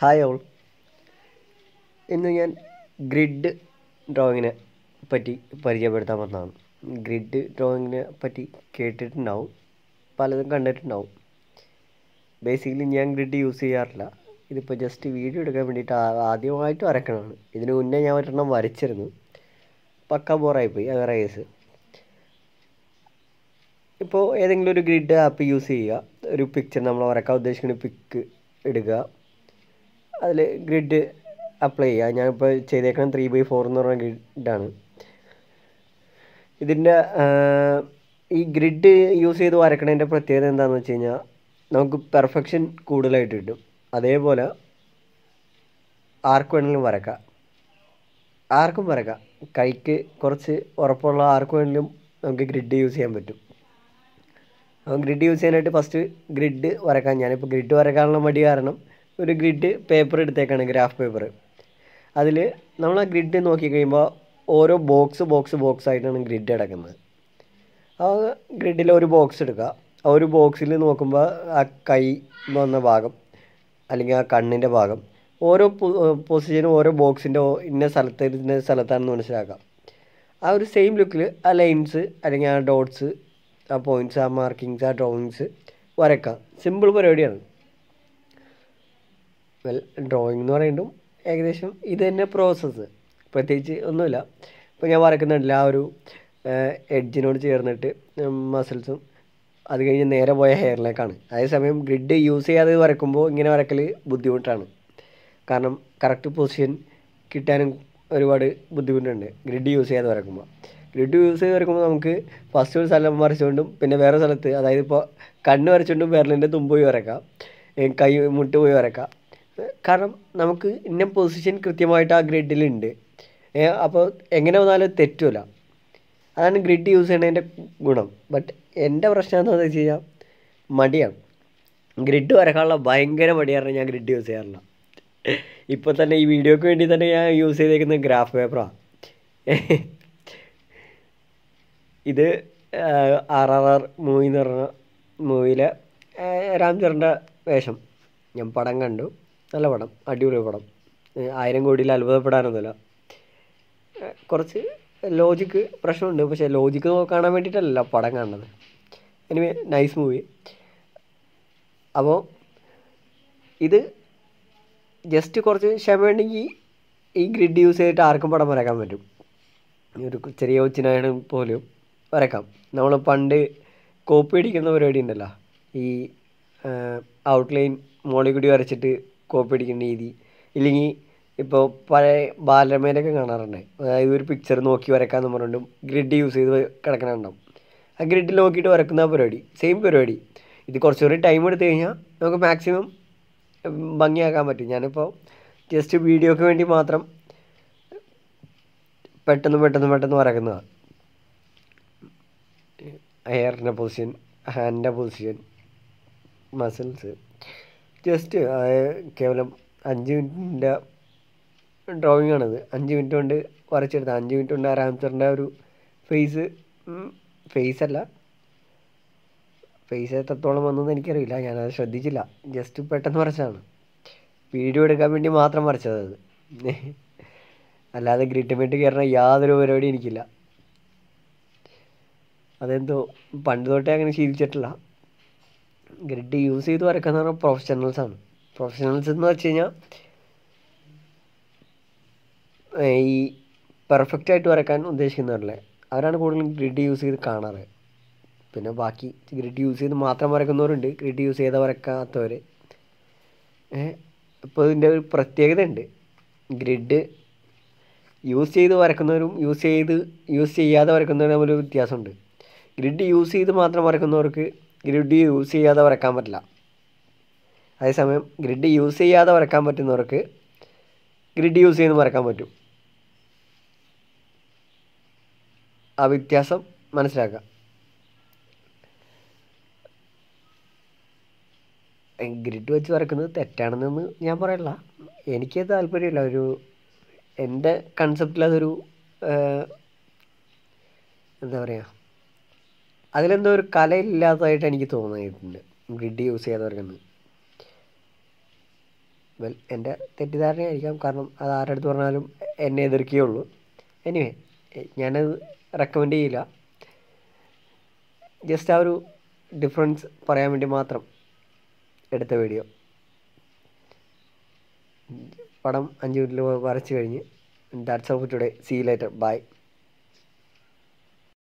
hi all ഇന്ന് ഞാൻ grid ഡ്രോയിങ്ങിനെ പറ്റി പരിചയപ്പെടുത്താൻ വന്നതാണ് ഗ്രിഡ് ഡ്രോയിങ്ങിനെ പറ്റി കേട്ടിട്ടുണ്ടാവും പലതും കണ്ടിട്ടുണ്ടാവും ബേസിക്കലി ഞാൻ ഗ്രിഡ് യൂസ് ചെയ്യാറില്ല ഇതിപ്പോൾ ജസ്റ്റ് വീഡിയോ എടുക്കാൻ വേണ്ടിയിട്ട് ആ- ആദ്യമായിട്ട് വരക്കണതാണ് ഇതിന് മുന്നേ ഞാൻ ഒരെണ്ണം വരച്ചിരുന്നു പക്ക ബോറായിപ്പോയി അത് വേറെ കേസ് ഇപ്പോൾ ഏതെങ്കിലും ഒരു ഗ്രിഡ് ആപ്പ് യൂസ് ചെയ്യുക ഒരു പിക്ചർ നമ്മൾ വരക്കാൻ ഉദ്ദേശിക്കുന്ന പിക്ക് എടുക്കുക അതിൽ ഗ്രിഡ് അപ്ലൈ ചെയ്യുക ഞാനിപ്പോൾ ചെയ്തേക്കണം ത്രീ ബൈ ഫോർ എന്ന് പറഞ്ഞ ഗ്രിഡാണ് ഇതിൻ്റെ ഈ ഗ്രിഡ് യൂസ് ചെയ്ത് വരക്കണതിൻ്റെ പ്രത്യേകത എന്താണെന്ന് വെച്ച് കഴിഞ്ഞാൽ നമുക്ക് പെർഫെക്ഷൻ കൂടുതലായിട്ട് കിട്ടും അതേപോലെ ആർക്ക് വേണമെങ്കിലും വരക്കാം ആർക്കും വരക്കാം കൈക്ക് കുറച്ച് ഉറപ്പുള്ള ആർക്ക് വേണമെങ്കിലും നമുക്ക് ഗ്രിഡ് യൂസ് ചെയ്യാൻ പറ്റും അപ്പോൾ ഗ്രിഡ് യൂസ് ചെയ്യാനായിട്ട് ഫസ്റ്റ് ഗ്രിഡ് വരക്കാൻ ഞാനിപ്പോൾ ഗ്രിഡ് വരക്കാനുള്ള മടി കാരണം ഒരു ഗ്രിഡ് പേപ്പർ എടുത്തേക്കാണ് ഗ്രാഫ് പേപ്പർ അതിൽ നമ്മൾ ആ ഗ്രിഡ് നോക്കി കഴിയുമ്പോൾ ഓരോ ബോക്സ് ബോക്സ് ബോക്സ് ആയിട്ടാണ് ഗ്രിഡ് കിടക്കുന്നത് ആ ഗ്രിഡിൽ ഒരു ബോക്സ് എടുക്കുക ആ ഒരു ബോക്സിൽ നോക്കുമ്പോൾ ആ കൈ വന്ന ഭാഗം അല്ലെങ്കിൽ ആ കണ്ണിൻ്റെ ഭാഗം ഓരോ പൊസിഷനും ഓരോ ബോക്സിൻ്റെ ഇന്ന സ്ഥലത്ത് ഇന്ന സ്ഥലത്താണെന്ന് മനസ്സിലാക്കാം ആ ഒരു സെയിം ലുക്കിൽ ആ ലൈൻസ് അല്ലെങ്കിൽ ആ ഡോട്ട്സ് ആ പോയിൻറ്റ്സ് ആ മാർക്കിങ്സ് ആ ഡ്രോയിങ്സ് വരക്കാം സിമ്പിൾ പരിപാടിയാണ് വെൽ ഡ്രോയിങ് എന്ന് പറയുമ്പം ഏകദേശം ഇത് തന്നെ പ്രോസസ്സ് പ്രത്യേകിച്ച് ഒന്നുമില്ല ഇപ്പോൾ ഞാൻ വരക്കുന്നുണ്ടല്ല ആ ഒരു എഡ്ജിനോട് ചേർന്നിട്ട് മസിൽസും അത് കഴിഞ്ഞ് നേരെ പോയ ഹെയറിലേക്കാണ് അതേസമയം ഗ്രിഡ് യൂസ് ചെയ്യാതെ വരക്കുമ്പോൾ ഇങ്ങനെ വരക്കൽ ബുദ്ധിമുട്ടാണ് കാരണം കറക്റ്റ് പൊസിഷൻ കിട്ടാനും ഒരുപാട് ബുദ്ധിമുട്ടുണ്ട് ഗ്രിഡ് യൂസ് ചെയ്യാതെ വരക്കുമ്പോൾ ഗ്രിഡ് യൂസ് ചെയ്ത് വരക്കുമ്പോൾ നമുക്ക് ഫസ്റ്റ് ഒരു സ്ഥലം വരച്ചുകൊണ്ടും പിന്നെ വേറെ സ്ഥലത്ത് അതായത് ഇപ്പോൾ കണ്ണ് വരച്ചുകൊണ്ടും വിരലിൻ്റെ തുമ്പ് പോയി വരക്കാം ഏ, കൈ മുട്ട് പോയി വരക്കാം ഏ, കാരണം നമുക്ക് ഇന്ന പൊസിഷൻ കൃത്യമായിട്ട് ആ ഗ്രിഡിലുണ്ട് അപ്പോൾ എങ്ങനെ വന്നാലും തെറ്റില്ല അതാണ് ഗ്രിഡ് യൂസ് ചെയ്യുന്നതിൻ്റെ ഗുണം ബട്ട് എൻ്റെ പ്രശ്നം എന്താണെന്ന് വെച്ച് കഴിഞ്ഞാൽ മടിയാണ് ഗ്രിഡ് വരക്കാനുള്ള ഭയങ്കര മടിയാണ് ഞാൻ ഗ്രിഡ് യൂസ് ചെയ്യാറില്ല ഇപ്പോൾ തന്നെ ഈ വീഡിയോക്ക് വേണ്ടി തന്നെ ഞാൻ യൂസ് ചെയ്തേക്കുന്നത് ഗ്രാഫ് പേപ്പറാണ് ഇത് ആർ ആർ ആർ മൂവി എന്ന് പറഞ്ഞ മൂവിയിലെ രാംചറിൻ്റെ വേഷം ഞാൻ പടം കണ്ടു നല്ല പടം അടിപൊളി പടം ഏ, ആയിരം കോടിയിൽ അത്ഭുതപ്പെടാനൊന്നുമില്ല ഏ, കുറച്ച് ലോജിക്ക് പ്രശ്നമുണ്ട് പക്ഷേ ലോജിക്ക് കാണാൻ വേണ്ടിയിട്ടല്ല പടം കാണുന്നത് എനിവേ നൈസ് മൂവി അപ്പോൾ ഇത് ജസ്റ്റ് കുറച്ച് ക്ഷമയുണ്ടെങ്കിൽ ഈ ഗ്രിഡ് യൂസ് ചെയ്തിട്ട് ആർക്കും പടം വരക്കാൻ പറ്റും ഈ ഒരു ചെറിയ കൊച്ചിനാണ് പോലും വരക്കാം നമ്മൾ പണ്ട് കോപ്പി അടിക്കുന്ന പരിപാടി ഉണ്ടല്ലോ ഈ ഔട്ട്ലൈൻ മോളിൽ കൂടി വരച്ചിട്ട് കോപ്പി അടിക്കുന്ന രീതി ഇല്ലെങ്കിൽ ഇപ്പോൾ പഴയ ബാലരമയിലൊക്കെ കാണാറുണ്ട് അതായത് ഒരു പിക്ചർ നോക്കി വരക്കാന്ന് പറഞ്ഞിട്ടും ഗ്രിഡ് യൂസ് ചെയ്ത് കിടക്കണുണ്ടാവും ആ ഗ്രിഡിൽ നോക്കിയിട്ട് വരക്കുന്ന ആ പരിപാടി സെയിം പരിപാടി ഇത് കുറച്ചുകൂടി ടൈം എടുത്തു കഴിഞ്ഞാൽ നമുക്ക് മാക്സിമം ഭംഗിയാക്കാൻ പറ്റും ഞാനിപ്പോൾ ജസ്റ്റ് വീഡിയോക്ക് വേണ്ടി മാത്രം പെട്ടെന്ന് പെട്ടെന്ന് പെട്ടെന്ന് വരക്കുന്നതാണ് ഹെയറിൻ്റെ പൊസിഷൻ ഹാൻഡിൻ്റെ പൊസിഷൻ മസിൽസ് ജസ്റ്റ് കേവലം അഞ്ച് മിനിറ്റിൻ്റെ ഡ്രോയിങ് ആണിത് അഞ്ച് മിനിറ്റ് കൊണ്ട് വരച്ചെടുത്ത അഞ്ച് മിനിറ്റ് കൊണ്ട് ആ രാംചറിൻ്റെ ഒരു ഫേസ് ഫേസ് അല്ല ഫേസ് എത്രത്തോളം വന്നെന്ന് എനിക്കറിയില്ല ഞാനത് ശ്രദ്ധിച്ചില്ല ജസ്റ്റ് പെട്ടെന്ന് വരച്ചതാണ് വീഡിയോ എടുക്കാൻ വേണ്ടി മാത്രം വരച്ചത് അത് അല്ലാതെ ഗ്രിറ്റുമേറ്റ് കയറുന്ന യാതൊരു പരിപാടി എനിക്കില്ല അതെന്തോ പണ്ട് തൊട്ടേ അങ്ങനെ ശീലിച്ചിട്ടില്ല ഗ്രിഡ് യൂസ് ചെയ്ത് വരക്കുന്ന പറഞ്ഞാൽ പ്രൊഫഷണൽസാണ് പ്രൊഫഷണൽസ് എന്ന് വെച്ച് കഴിഞ്ഞാൽ ഈ പെർഫെക്റ്റ് ആയിട്ട് വരക്കാൻ ഉദ്ദേശിക്കുന്നവരല്ലേ അവരാണ് കൂടുതലും ഗ്രിഡ് യൂസ് ചെയ്ത് കാണാറ് പിന്നെ ബാക്കി ഗ്രിഡ് യൂസ് ചെയ്ത് മാത്രം വരക്കുന്നവരുണ്ട് ഗ്രിഡ് യൂസ് ചെയ്ത് വരക്കാത്തവർ ഇപ്പോൾ ഇതിൻ്റെ ഒരു പ്രത്യേകത ഉണ്ട് ഗ്രിഡ് യൂസ് ചെയ്ത് വരക്കുന്നവരും യൂസ് ചെയ്ത് യൂസ് ചെയ്യാതെ വരക്കുന്നവരും തമ്മിൽ ഒരു വ്യത്യാസമുണ്ട് ഗ്രിഡ് യൂസ് ചെയ്ത് മാത്രം വരക്കുന്നവർക്ക് ഗ്രിഡ് യൂസ് ചെയ്യാതെ വരക്കാൻ പറ്റില്ല അതേസമയം ഗ്രിഡ് യൂസ് ചെയ്യാതെ വരക്കാൻ പറ്റുന്നവർക്ക് ഗ്രിഡ് യൂസ് ചെയ്ത് വരക്കാൻ പറ്റും ആ വ്യത്യാസം മനസ്സിലാക്കുക ഗ്രിഡ് വെച്ച് വരക്കുന്നത് തെറ്റാണെന്നൊന്നും ഞാൻ പറയല്ല എനിക്ക് താല്പര്യമില്ല ഒരു എൻ്റെ കൺസെപ്റ്റിൽ അതൊരു ഏഹ്, എന്താ പറയുക അതിലെന്തോ ഒരു കലയില്ലാത്തതായിട്ട് എനിക്ക് തോന്നിയിട്ടുണ്ട് ഗ്രിഡ് യൂസ് ചെയ്യാതെ വരക്കുന്നത് വെൽ എൻ്റെ തെറ്റിദ്ധാരണയായിരിക്കാം കാരണം അത് ആരുടെ അടുത്ത് പറഞ്ഞാലും എന്നെ എതിർക്കുകയുള്ളൂ എനിവേ ഞാനത് റെക്കമെൻഡ് ചെയ്യില്ല ജസ്റ്റ് ആ ഒരു ഡിഫറൻസ് പറയാൻ വേണ്ടി മാത്രം എടുത്ത വീഡിയോ പടം അഞ്ച് മിനിറ്റിൽ വരച്ച് കഴിഞ്ഞ് that's of today see later by